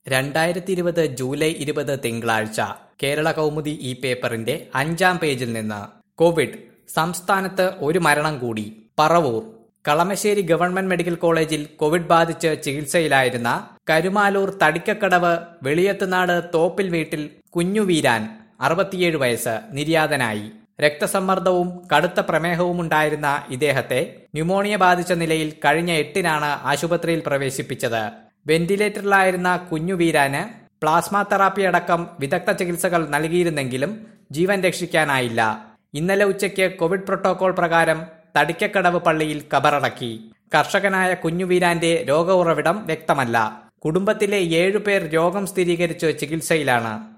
രണ്ടായിരത്തി ഇരുപത് ജൂലൈ ഇരുപത് തിങ്കളാഴ്ച കേരള കൗമുദി ഈ പേപ്പറിന്റെ അഞ്ചാം പേജിൽ നിന്ന് കോവിഡ് സംസ്ഥാനത്ത് ഒരു മരണം കൂടി പറവൂർ കളമശ്ശേരി ഗവൺമെന്റ് മെഡിക്കൽ കോളേജിൽ കോവിഡ് ബാധിച്ച് ചികിത്സയിലായിരുന്ന കരുമാലൂർ തടിക്കക്കടവ് വെളിയത്തുനാട് തോപ്പിൽ വീട്ടിൽ കുഞ്ഞുവീരാൻ അറുപത്തിയേഴ് വയസ്സ് നിര്യാതനായി രക്തസമ്മർദ്ദവും കടുത്ത പ്രമേഹവും ഉണ്ടായിരുന്ന ഇദ്ദേഹത്തെ ന്യൂമോണിയ ബാധിച്ച നിലയിൽ കഴിഞ്ഞ എട്ടിനാണ് ആശുപത്രിയിൽ പ്രവേശിപ്പിച്ചത് വെന്റിലേറ്ററിലായിരുന്ന കുഞ്ഞുവീരാന് പ്ലാസ്മ തെറാപ്പി അടക്കം വിദഗ്ധ ചികിത്സകൾ നൽകിയിരുന്നെങ്കിലും ജീവൻ രക്ഷിക്കാനായില്ല ഇന്നലെ ഉച്ചയ്ക്ക് കോവിഡ് പ്രോട്ടോകോൾ പ്രകാരം തടിക്കക്കടവ് പള്ളിയിൽ കബറടക്കി കർഷകനായ കുഞ്ഞുവീരാന്റെ രോഗ ഉറവിടം വ്യക്തമല്ല കുടുംബത്തിലെ ഏഴുപേർ രോഗം സ്ഥിരീകരിച്ച് ചികിത്സയിലാണ്